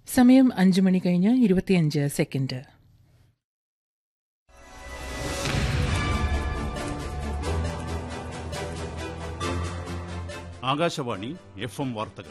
സമയം അഞ്ച് മണി കഴിഞ്ഞ് ഇരുപത്തിയഞ്ച് സെക്കൻഡ് ആകാശവാണി എഫ് എം വാർത്തകൾ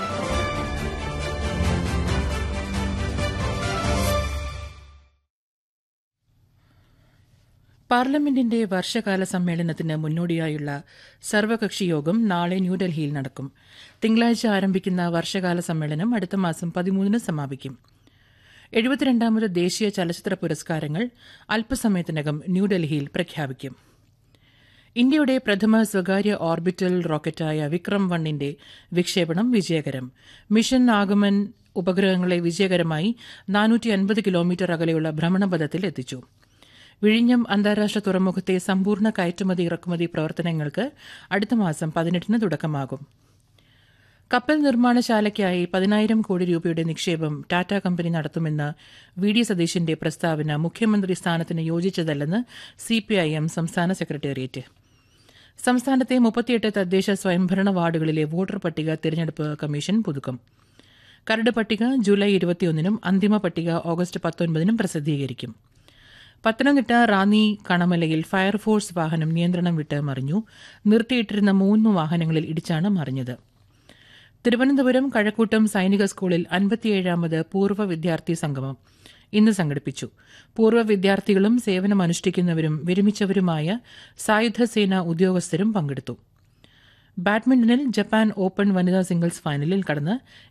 പാർലമെന്റിന്റെ വർഷകാല സമ്മേളനത്തിന് മുന്നോടിയായുള്ള സർവകക്ഷി യോഗം നാളെ ന്യൂഡൽഹിയിൽ നടക്കും തിങ്കളാഴ്ച ആരംഭിക്കുന്ന വർഷകാല സമ്മേളനം അടുത്ത മാസം പതിമൂന്നിന് സമാപിക്കും എഴുപത്തിരണ്ടാമത് ദേശീയ ചലച്ചിത്ര പുരസ്കാരങ്ങൾ അല്പസമയത്തിനകം ന്യൂഡൽഹിയിൽ പ്രഖ്യാപിക്കും ഇന്ത്യയുടെ പ്രഥമ സ്വകാര്യ ഓർബിറ്റൽ റോക്കറ്റായ വിക്രം വണ്ണിന്റെ വിക്ഷേപണം വിജയകരം മിഷൻ ആഗമൻ ഉപഗ്രഹങ്ങളെ വിജയകരമായി നാനൂറ്റി അൻപത് കിലോമീറ്റർ അകലെയുള്ള ഭ്രമണപഥത്തിൽ എത്തിച്ചു വിഴിഞ്ഞം അന്താരാഷ്ട്ര തുറമുഖത്തെ സമ്പൂർണ്ണ കയറ്റുമതി ഇറക്കുമതി പ്രവർത്തനങ്ങൾക്ക് അടുത്ത മാസം പതിനെട്ടിന് തുടക്കമാകും കപ്പൽ നിർമ്മാണശാലയ്ക്കായി പതിനായിരം കോടി രൂപയുടെ നിക്ഷേപം ടാറ്റ കമ്പനി നടത്തുമെന്ന വി ഡി സതീശന്റെ പ്രസ്താവന മുഖ്യമന്ത്രി സ്ഥാനത്തിന് യോജിച്ചതല്ലെന്ന് സിപിഐഎം സംസ്ഥാന സെക്രട്ടേറിയറ്റ് സംസ്ഥാനത്തെ മുപ്പത്തിയെട്ട് തദ്ദേശ സ്വയംഭരണ വാർഡുകളിലെ വോട്ടർ പട്ടിക തിരഞ്ഞെടുപ്പ് കമ്മീഷൻ പുതുക്കും കരട് പട്ടിക ജൂലൈ ഇരുപത്തിയൊന്നിനും അന്തിമ പട്ടിക ഓഗസ്റ്റ് പത്തൊൻപതിനും പ്രസിദ്ധീകരിക്കും പത്തനംതിട്ട റാന്നി കണമലയിൽ ഫയർഫോഴ്സ് വാഹനം നിയന്ത്രണം വിട്ട് മറിഞ്ഞു നിർത്തിയിട്ടിരുന്ന മൂന്ന് വാഹനങ്ങളിൽ ഇടിച്ചാണ് മറിഞ്ഞത് തിരുവനന്തപുരം കഴക്കൂട്ടം സൈനിക സ്കൂളിൽ അൻപത്തിയേഴാമത് പൂർവ്വ വിദ്യാർത്ഥി സംഗമം ഇന്ന് സംഘടിപ്പിച്ചു പൂർവ്വ വിദ്യാർത്ഥികളും സേവനമനുഷ്ഠിക്കുന്നവരും വിരമിച്ചവരുമായ സായുധ സേന ഉദ്യോഗസ്ഥരും പങ്കെടുത്തു ബാഡ്മിന്റണിൽ ജപ്പാൻ ഓപ്പൺ വനിതാ സിംഗിൾസ് ഫൈനലിൽ കടന്ന്